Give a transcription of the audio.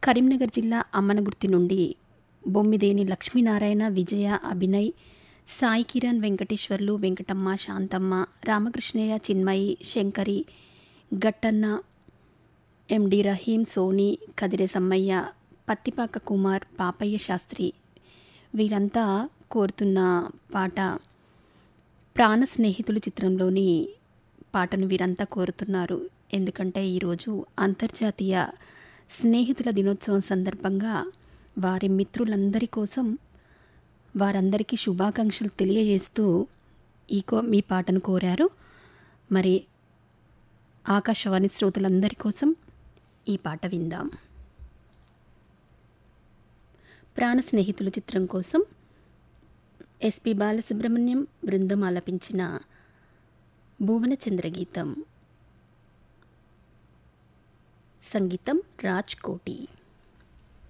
కరీంనగర్ జిల్లా అమ్మనగుర్తి నుండి బొమ్మిదేని లక్ష్మీనారాయణ విజయ అభినయ్ సాయి కిరణ్ వెంకటేశ్వర్లు వెంకటమ్మ శాంతమ్మ రామకృష్ణయ్య చిన్మయి శంకరి గట్టన్న ఎండి రహీం సోని కదిరే సమ్మయ్య పత్తిపాక కుమార్ పాపయ్య శాస్త్రి వీరంతా కోరుతున్న పాట ప్రాణ స్నేహితులు చిత్రంలోని పాటను వీరంతా కోరుతున్నారు ఎందుకంటే ఈరోజు అంతర్జాతీయ స్నేహితుల దినోత్సవం సందర్భంగా వారి మిత్రులందరి కోసం వారందరికీ శుభాకాంక్షలు తెలియజేస్తూ ఈ కో మీ పాటను కోరారు మరి ఆకాశవాణి శ్రోతలందరి కోసం ఈ పాట విందాం ప్రాణ స్నేహితులు చిత్రం కోసం ఎస్పి బాలసుబ్రహ్మణ్యం బృందం ఆలపించిన భువనచంద్ర గీతం సంగీతం రాజ్ కోటి